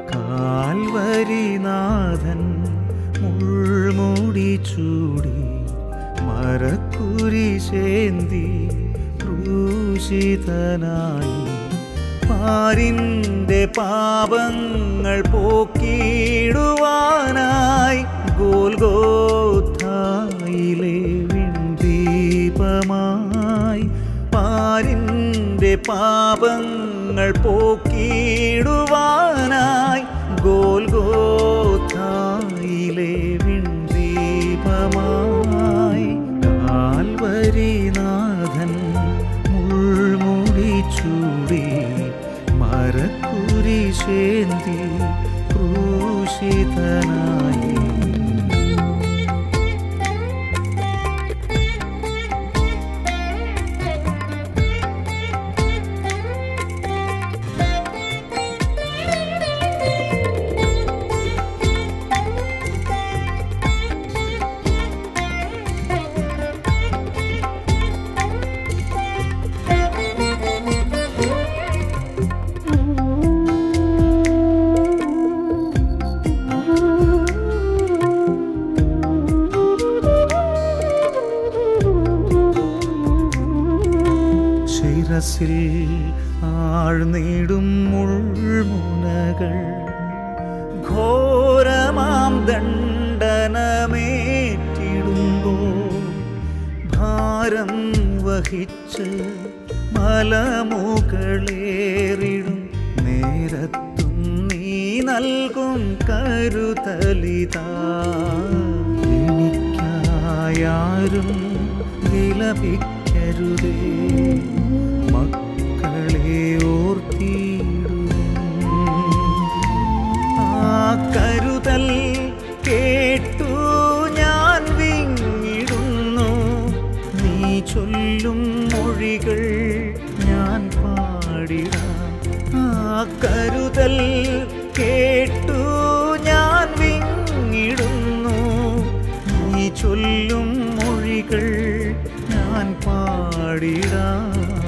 കാൽവരിനാഥൻ മുൾമുടി ചൂടി മരക്കുരിശേന്തി ക്രൂശിതനായി പാരിൻ്റെ പാപങ്ങൾ പോക്കിടുവാനായി ഗോൽഗോഥായിലെ വിൺദീപമായി പാരിൻ്റെ പാപങ്ങൾ പോക്കിടുവാനായി ഗോൽഗോഥായിലെ വിൺദീപമായി കാൽവരിനാഥൻ മുൾമുടി ചൂടി മരക്കുരിശേന്തി ക്രൂശിതനായി ശിരസിൽ ആഴ്ന്നിടും മുൾമുനകൾ ഘോരമാം ദണ്ഡനമേറ്റിടുമ്പോൾ ഭാരം വഹിച്ച് മലമുകളേറിടും നേരത്തും നീ നൽകും കരുതലിതാ എനിക്കായാരും വിലപിക്കരുതേ മക്കളെ ഓർത്തിടും ആ കരുതൽ കേട്ടു ഞാൻ വിങ്ങിടുന്നു നീ ചൊല്ലും മൊഴികൾ ഞാൻ പാടിടാം ആ കരുതൽ കേട്ടു ഞാൻ വിങ്ങിടുന്നു നീ ചൊല്ലും മൊഴികൾ ഞാൻ പാടിടാം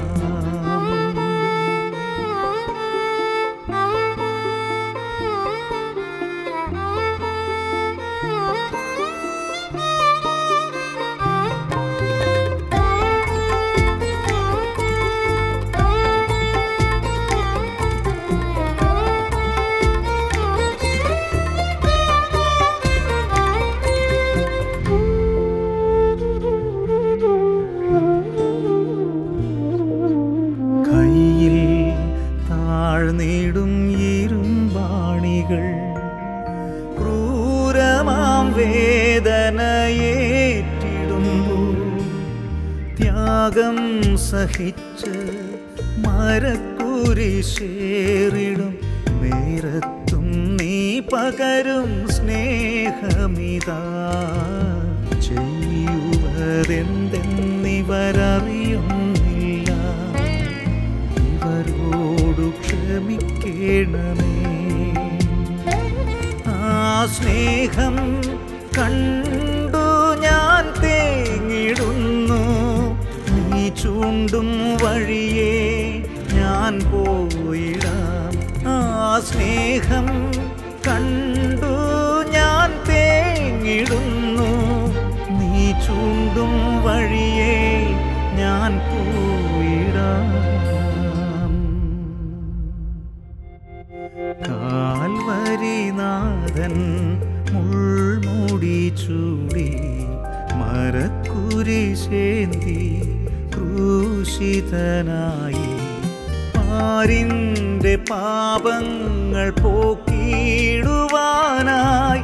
കയ്യിൽ താഴ്ന്നിടും ഇരുമ്പാണികൾ ക്രൂരമാം വേദനയേറ്റിടുമ്പോൾ ത്യാഗം സഹിച്ച് മരക്കുരിശേറിടും നേരത്തും നീ പകരും സ്നേഹമിതാ ചെയ്യുവതെന്തെന്നിവരറിയുന്നില്ല ഇവരോടു ക്ഷമിക്കണമേ ആ സ്നേഹം കണ്ടു ഞാൻ തേങ്ങിടുന്നു നീ ചൂണ്ടും വഴിയേ ഞാൻ പോയിടാം ആ സ്നേഹം കണ്ടു ഞാൻ തേങ്ങിടുന്നു നീ ചൂണ്ടും വഴിയേ ഞാൻ പോയിടാം കാൽവരിനാഥൻ മുൾമുടി ചൂടി മരക്കുരിശേന്തി ക്രൂശിതനായി പാരിൻ്റെ പാപങ്ങൾ പോക്കിടുവാനായി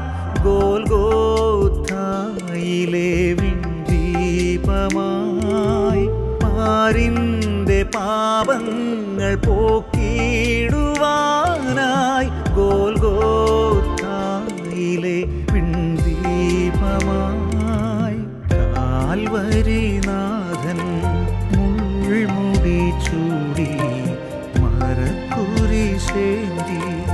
ഗോൽഗോത്തായിലെ വിൺദീപമായി പാരിൻ്റെ പാപങ്ങൾ പോക്കിടുവാനായി ഗോൽഗോത്തായിലെ വിൺദീപമായി കാൽവരിനാഥൻ മുൾമുടി ചൂടി മരക്കുരിശേന്തി